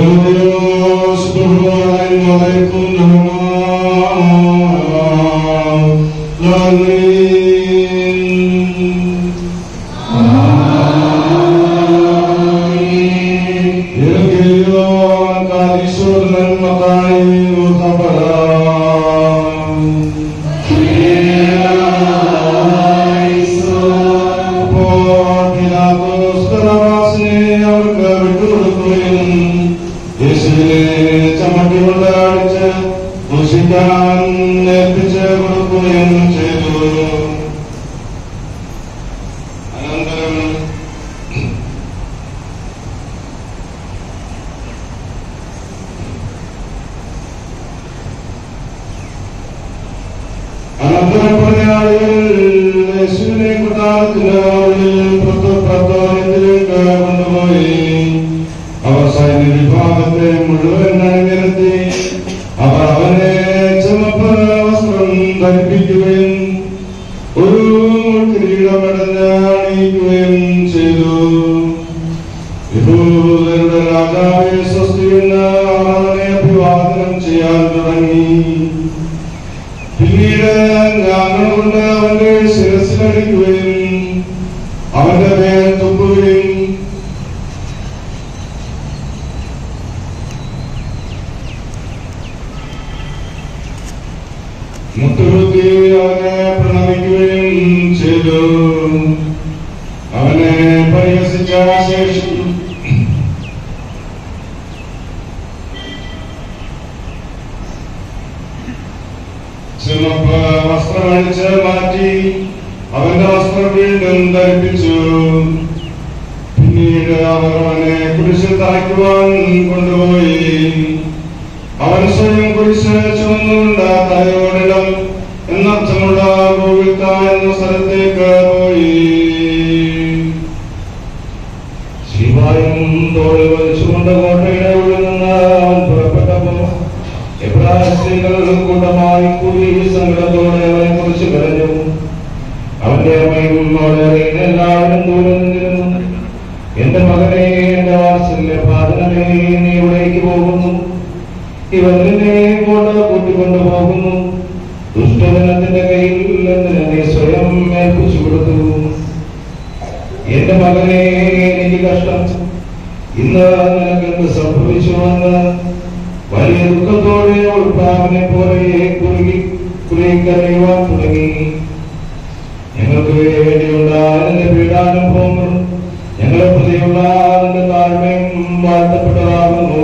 Dios, por favor, no de tu nombre. Irgilion kadisur nan makai utabaram. അപ്പോൾ പിലാത്തോസ് കഥാവാസിനെ അവർക്ക് വിട്ടുകൊടുക്കുകയും യേശുവിനെ ചമട്ടികൊണ്ട് അടിച്ച് ക്രൂശിക്കാൻ ഏൽപ്പിച്ച് കൊടുക്കുകയും ചെയ്തു അനന്തരം അനന്തരം പറഞ്ഞ ആളുകൾ യേശുവിനെ കൊട്ടാരത്തിന് ഉള്ളിൽ പുറത്ത് പ്രത്തോരത്തിലേക്ക് കൊണ്ടുപോയി അവർ സൈന്യ വിഭാഗത്തെ മുഴുവൻ അണിനിരത്തി അവർ അവനെ ചുമപ്പ് വസ്ത്രം ധരിപ്പിക്കുകയും ഒരു കിരീടമടഞ്ഞ് അണിയിക്കുകയും ചെയ്തു യഹൂദരുടെ രാജാവെ സ്വസ്തിയെന്ന് അവർ അവനെ അഭിവാദനം ചെയ്യാൻ തുടങ്ങി പിന്നീട് ഞാങ്ങൾ കൊണ്ട് അവന്റെ ശിരസിലടിക്കുകയും അവന്റെ മേൽ തുപ്പുകയും മുട്ടുകുത്തി അവനെ പ്രണമിക്കുകയും ചെയ്തു അവനെ പരിഹസിച്ച ശേഷം ചുമപ്പ് വസ്ത്രമഴിച്ച് മാറ്റി അവന്റെ വസ്ത്രം വീണ്ടും ധരിപ്പിച്ചു പിന്നീട് അവർ അവനെ കുരിശിൽ തറയ്ക്കുവാൻ കൊണ്ടുപോയി അവൻ സ്വയം കുരിശ് ചുമന്നുകൊണ്ട് തലയോടിടം എന്നർത്ഥമുള്ള ഗോവിൽത്ത എന്ന സ്ഥലത്തേക്ക് പോയി ശിവായും തോളിൽ വലിച്ചുകൊണ്ട് കോട്ടയുടെ ഉള്ളിൽ നിന്ന് അവൻ പുറപ്പെട്ടപ്പോ എബ്രായ സ്ത്രീകൾ കൂട്ടമായി കൂടി സങ്കടത്തോടെ അവനെ കുറിച്ച് കരഞ്ഞു അവന്റെ അമ്മയും അവളെ അറിയുന്ന എല്ലാവരും ദൂരെ നിന്നിരുന്നു എന്റെ മകനെ എന്റെ വാത്സല്യ പാതനമേ നീ ഇവിടേക്ക് പോകുന്നു ഇവൻ നിന്നെ ഇങ്ങോട്ട് കൂട്ടിക്കൊണ്ടു പോകുന്നു ദുഷ്ടജനത്തിന്റെ കയ്യിൽ എന്തിനെ നീ സ്വയം ഏൽപ്പിച്ചു കൊടുത്തു എന്റെ മകനെ എനിക്ക് കഷ്ടം ഇന്ന് നിനക്കെന്ത് സംഭവിച്ചുവെന്ന് വലിയ ദുഃഖത്തോടെ ഉൾപ്പാവിനെ പോലെ കുറുകി കുറുകിക്കറിയുവാൻ തുടങ്ങി ഞങ്ങൾക്ക് വേണ്ടിയുള്ള അതിന്റെ പീഡാനുഭവങ്ങൾ ഞങ്ങളെ പ്രതിയുള്ള അതിന്റെ താഴ്മയും വാഴ്ത്തപ്പെട്ടതാകുന്നു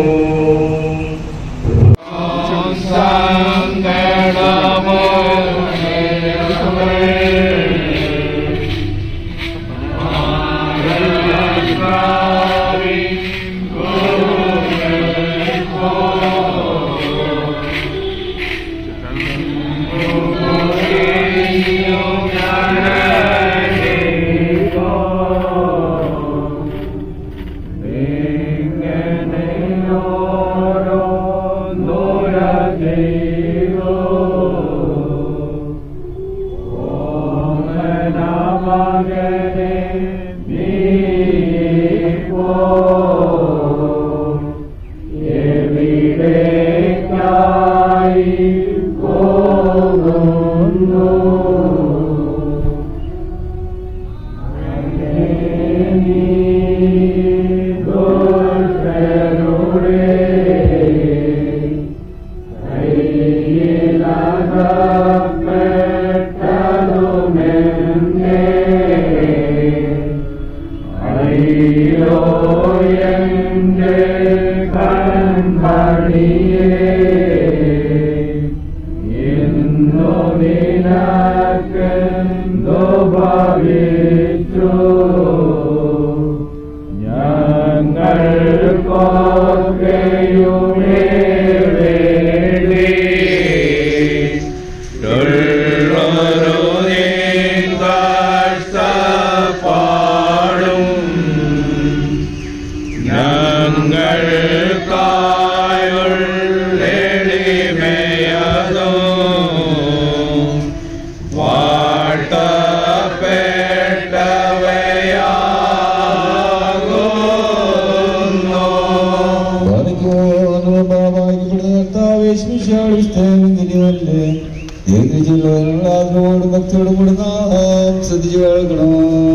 ആഗ്രഹോടും ഭക്തിയോടും കൂടി നാം ശ്രദ്ധിച്ചു കേൾക്കണം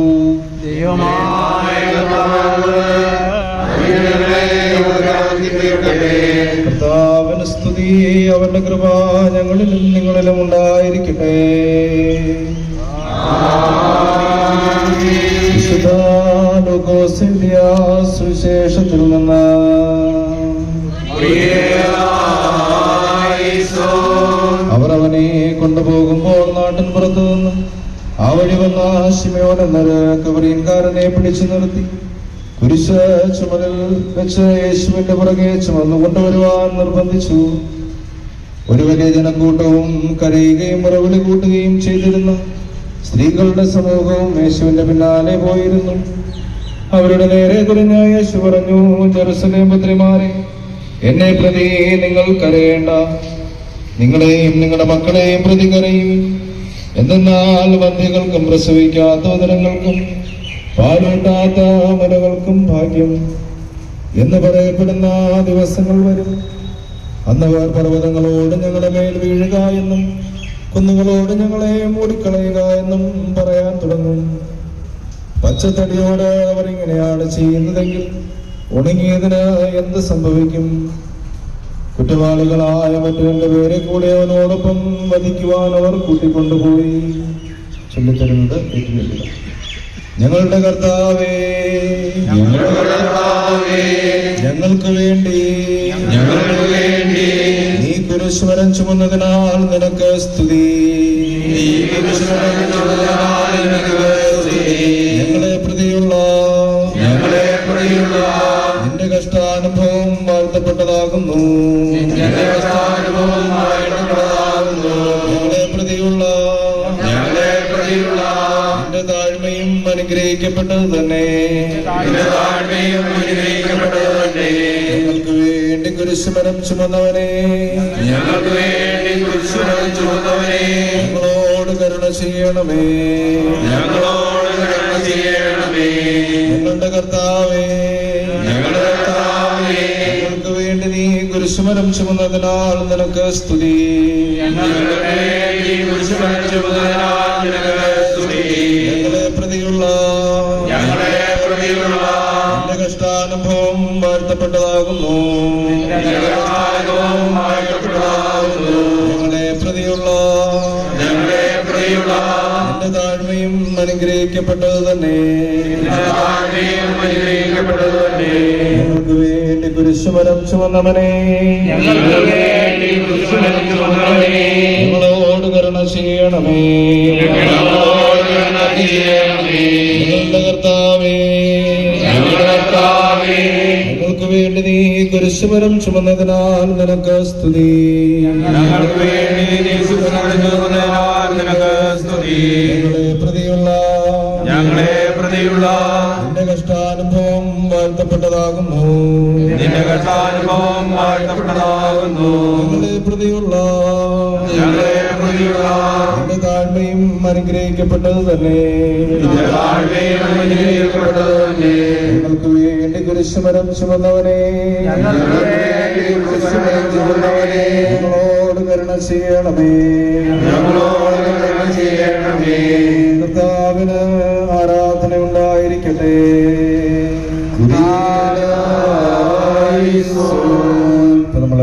കർത്താവിന് സ്തുതി അവന്റെ കൃപ ഞങ്ങളിലും നിങ്ങളിലും ഉണ്ടായിരിക്കട്ടെ വിശുദ്ധ ലൂക്കോസിന്റെ സുവിശേഷത്തിൽ നിന്ന് അവർ അവനെ കൊണ്ടുപോകുമ്പോൾ നാട്ടിൻ പുറത്തു നിന്ന് ആ വഴി വന്ന ശിമയോൻ എന്നൊരു കവറിയൻകാരനെ പിടിച്ചു നിർത്തി കുരിശ് ചുമലിൽ വെച്ച് യേശുവിന്റെ പുറകെ ചുമന്നു കൊണ്ടുവരുവാൻ നിർബന്ധിച്ചു ഒരു വലിയ ജനക്കൂട്ടവും കരയുകയും മുറവിളി കൂട്ടുകയും ചെയ്തിരുന്നു സ്ത്രീകളുടെ സമൂഹവും യേശുവിന്റെ പിന്നാലെ പോയിരുന്നു അവരുടെ നേരെ കുറിഞ്ഞ യേശു പറഞ്ഞു ജെറുസലേം പുത്രിമാരെ എന്നെ പ്രതി നിങ്ങൾ കരയേണ്ട നിങ്ങളെയും നിങ്ങളുടെ മക്കളെയും പ്രതി കരയും എന്തെന്നാൽ വന്ധ്യകൾക്കും പ്രസവിക്കാത്ത ഉദരങ്ങൾക്കും പാലൂട്ടാത്ത മലകൾക്കും ഭാഗ്യം എന്ന് പറയപ്പെടുന്ന ദിവസങ്ങൾ വരും അന്നവർ പർവ്വതങ്ങളോട് ഞങ്ങളുടെ മേൽ വീഴുക എന്നും കുന്നുകളോട് ഞങ്ങളെ മൂടിക്കളയുക എന്നും പറയാൻ തുടങ്ങും പച്ചത്തടിയോട് അവർ ഇങ്ങനെയാണ് ചെയ്യുന്നതെങ്കിൽ ഉണങ്ങിയതിന് എന്ത് സംഭവിക്കും കുറ്റവാളികളായ മറ്റു രണ്ടുപേരെ കൂടെ അവനോടൊപ്പം വധിക്കുവാൻ അവർ കൂട്ടിക്കൊണ്ടുപോയി ചൊല്ലിത്തരുന്നത് ഏറ്റുചൊല്ലുക ഞങ്ങളുടെ കർത്താവേ ഞങ്ങളുടെ കർത്താവേ ഞങ്ങൾക്ക് വേണ്ടി ഞങ്ങൾക്ക് വേണ്ടി നീ കുരുശ്വരം ചുമന്നതിനാൽ നിനക്ക് സ്തുതി ഞങ്ങളെ പ്രതിയുള്ള ഞങ്ങളെ പ്രതിയുള്ള നിന്റെ കഷ്ടാനുഭവം വാഴ്ത്തപ്പെട്ടതാകുന്നു ഞങ്ങളെ പ്രതിയുള്ള ഞങ്ങളെ പ്രതിയുള്ള നിന്റെ താഴ്മയും അനുഗ്രഹിക്കപ്പെട്ടത് തന്നെ ഞങ്ങൾക്ക് വേണ്ടി കുരിശുമരം ചുമന്നവനെ ഞങ്ങൾക്ക് വേണ്ടി കുരിശുമരം ചുമന്നവനെ ഞങ്ങളോട് കരുണ ചെയ്യണമേ ഞങ്ങളോട് കരുണ ചെയ്യണമേ ഞങ്ങളുടെ കർത്താവേ ഞങ്ങളുടെ കർത്താവേ ഞങ്ങൾക്ക് വേണ്ടി നീ കുരിശുമരം ചുമന്നതിനാൽ നിനക്ക് സ്തുതി ഞങ്ങൾക്ക് വേണ്ടി കുരിശുമരം ചുമന്നതിനാൽ നിനക്ക് സ്തുതി ഞങ്ങളെ പ്രതിയുള്ള ഞങ്ങളെ പ്രതിയുള്ള നിന്റെ കഷ്ടാനുഭവം വാഴ്ത്തപ്പെട്ടതാകുന്നു നിന്റെ കർത്താവവും വാഴ്ത്തപ്പെട്ടതാകുന്നു. ഞങ്ങളെ പ്രതിയുള്ള ഞങ്ങളെ പ്രതിയുള്ള നിന്റെ താഴ്മയും അനുഗ്രഹിക്കപ്പെട്ടത് തന്നെ നിന്റെ താഴ്മയും അനുഗ്രഹിക്കപ്പെട്ടത് തന്നെ ഞങ്ങൾക്ക് വേണ്ടി കുരിശുമരം ചുമന്നവനെ ഞങ്ങൾക്ക് വേണ്ടി കുരിശുമരം ചുമന്നവനെ ഞങ്ങളോട് കരുണ ചെയ്യണമേ ഞങ്ങളോട് കരുണ ചെയ്യണമേ ഞങ്ങളുടെ കർത്താവേ ഞങ്ങളുടെ കർത്താവേ ഞങ്ങൾക്ക് വേണ്ടി നീ കുരിശുമരം ചുമന്നതിനാൽ നിനക്ക് സ്തുതി ഞങ്ങൾക്ക് വേണ്ടി നീ സുഖം ചുമന്നതിനാൽ നിനക്ക് സ്തുതി ഞങ്ങളെ പ്രതിയുള്ള ഞങ്ങളെ പ്രതിയുള്ള നിന്റെ കഷ്ടാനുഭവം വാഴ്ത്തപ്പെട്ടതാകുന്നു നിന്റെ കഷ്ടാനുഭവം വാഴ്ത്തപ്പെട്ടതാകുന്നു ഞങ്ങളെ പ്രതിയുള്ള ഞങ്ങളെ പ്രതിയുള്ള നിന്റെ താഴ്മയും അനുഗ്രഹിക്കപ്പെട്ടത് തന്നെ നിന്റെ താഴ്മയും അനുഗ്രഹിക്കപ്പെട്ടത് തന്നെ ഞങ്ങൾക്ക് വേണ്ടി കുരിശുമരം ചുമന്നവനെ ഞങ്ങൾക്ക് വേണ്ടി കുരിശുമരം ചുമന്നവനെ ഞങ്ങളോട് കരുണ ചെയ്യണമേ ഞങ്ങളോട് കരുണ ചെയ്യണമേ കർത്താവിന് ആരാധന ഉണ്ടായിരിക്കട്ടെ ഇപ്പൊ നമ്മള്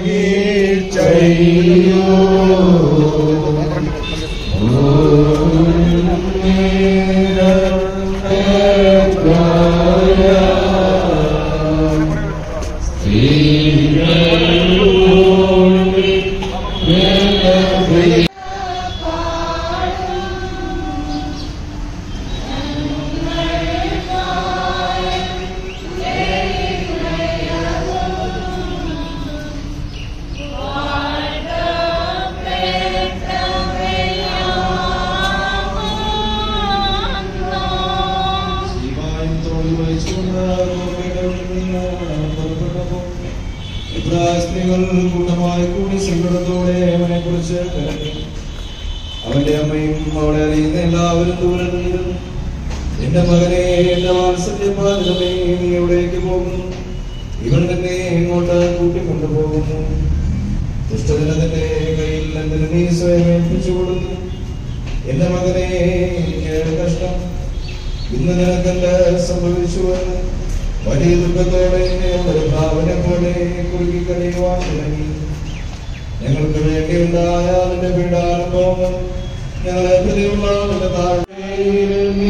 ശിവായും തോളിൽ വഹിച്ചുകൊണ്ട് റോമയുടെ ഉള്ളിൽ പുറപ്പെട്ടപ്പോൾ ഇബ്രാഹിം സ്ത്രീകൾ കൂട്ടമായി കൂടി സങ്കടത്തോടെ അവനെ കുറിച്ച് കരഞ്ഞു അവന്റെ അമ്മയും അവളെ അറിയുന്ന എല്ലാവരും ദൂരെ നിന്നിരുന്നു എന്റെ മകനെ എന്റെ വാത്സല്യപാതമേ നീ എവിടേക്ക് പോകുന്നു ഇവൻ തന്നെ ഇങ്ങോട്ട് കൂട്ടിക്കൊണ്ടുപോകുന്നു ദുഷ്ടജനത്തിന്റെ കയ്യിൽ എന്തിനു നീ സ്വയം ഏൽപ്പിച്ചു കൊടുത്തു എന്റെ മകനെ എനിക്ക് കഷ്ടം ഇന്ന് നിനക്കെന്ത് സംഭവിച്ചുവെന്ന് വലിയ ദുഃഖത്തോടെ ഒരു ഭാവനെ പോലെ കുറുകി കഴിയുവാൻ തുടങ്ങി ഞങ്ങൾക്ക് വേണ്ടിയുണ്ടായ അതിന്റെ പീഡാനുഭവങ്ങൾ ഞങ്ങളെ പ്രതിയുള്ള അതിന്റെ താഴ്മയിൽ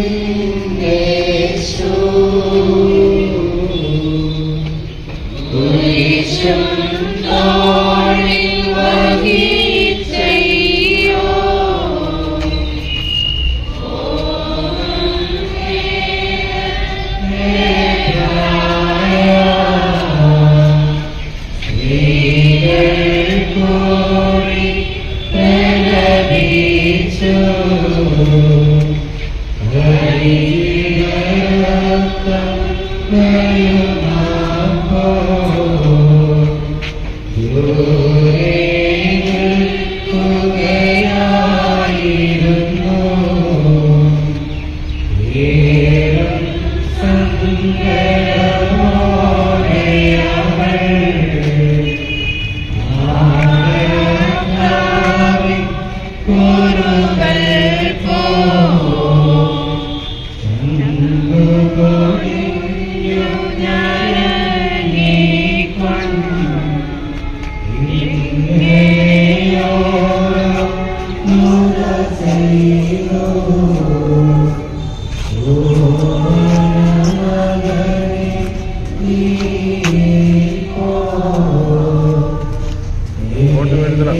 ഇങ്ങോട്ട് വരുത്തണം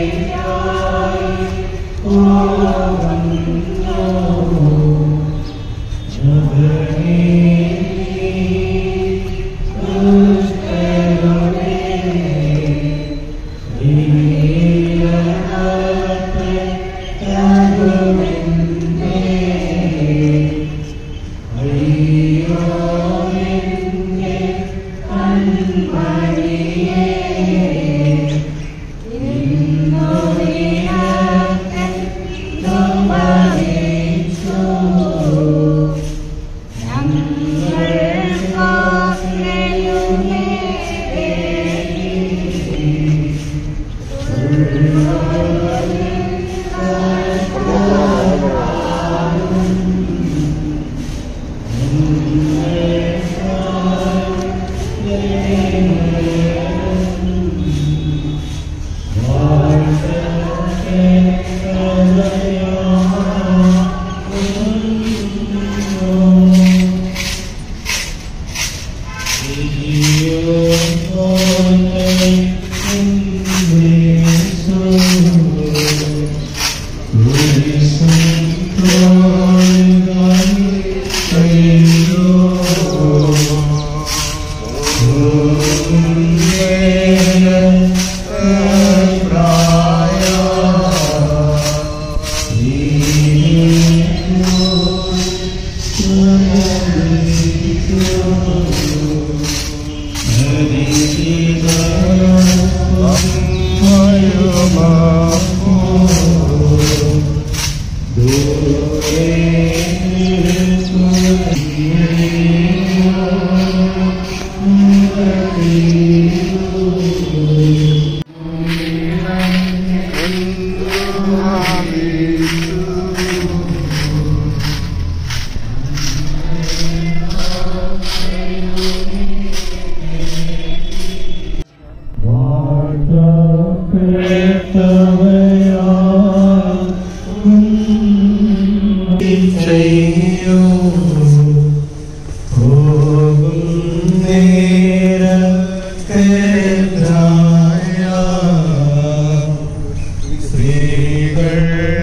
സ്ത്രീകൾ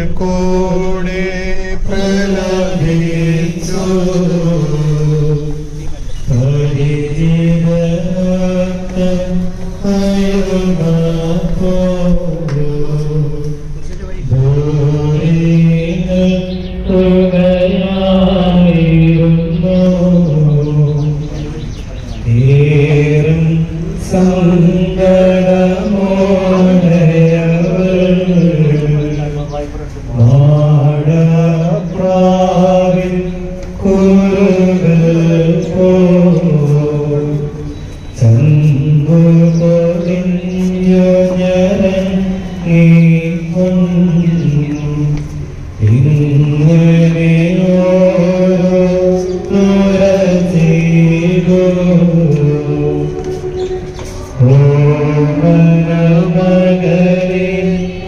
കൂടെ പ്രലഭിച്ചു പരിചിതത്ത അയൽപോലും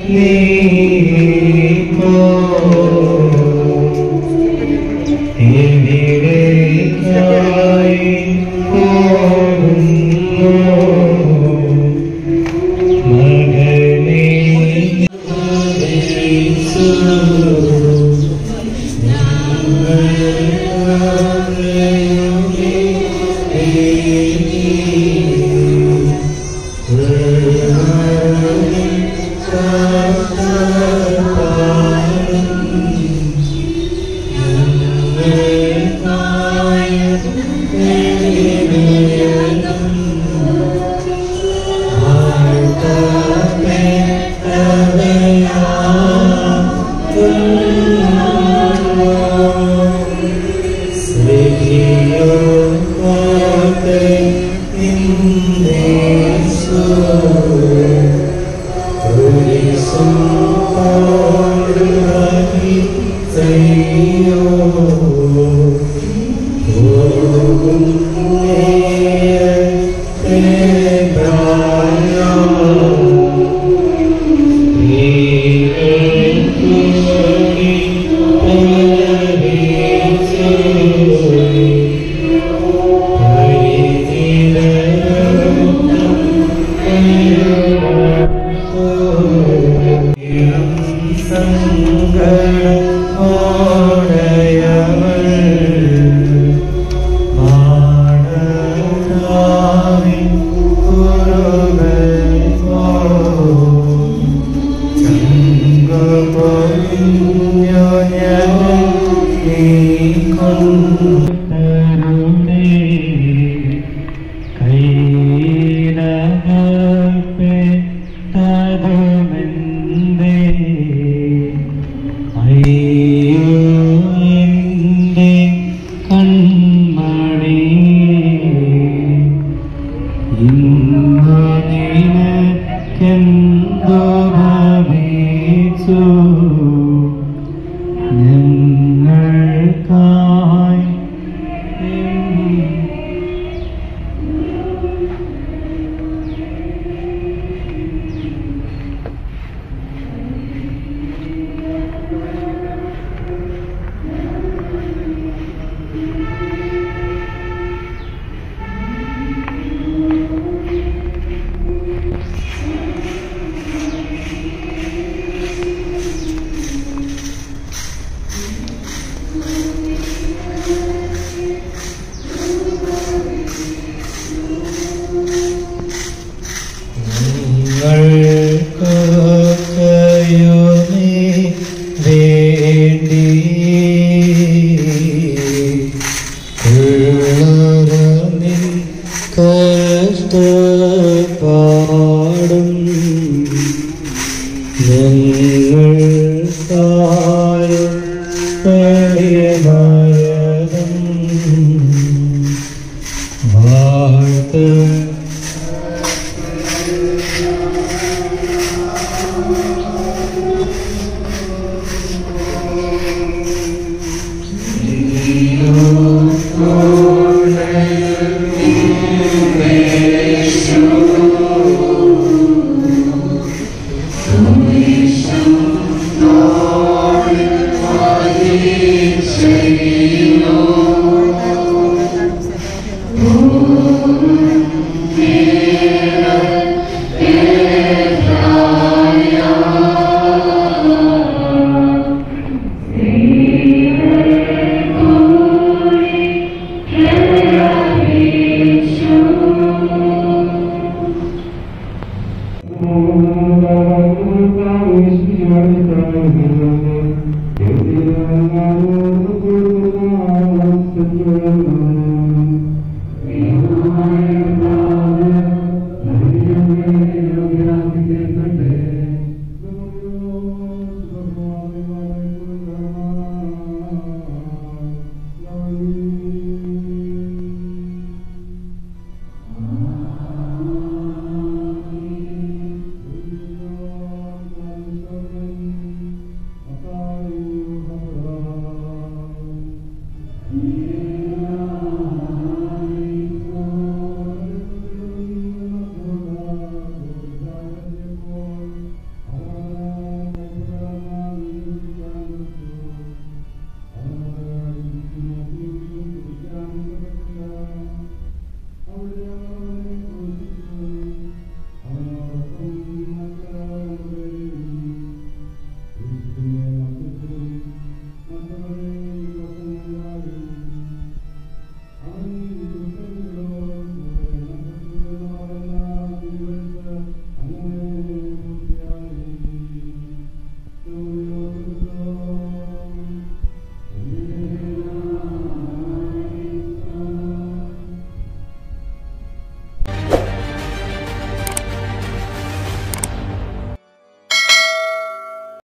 Thank you.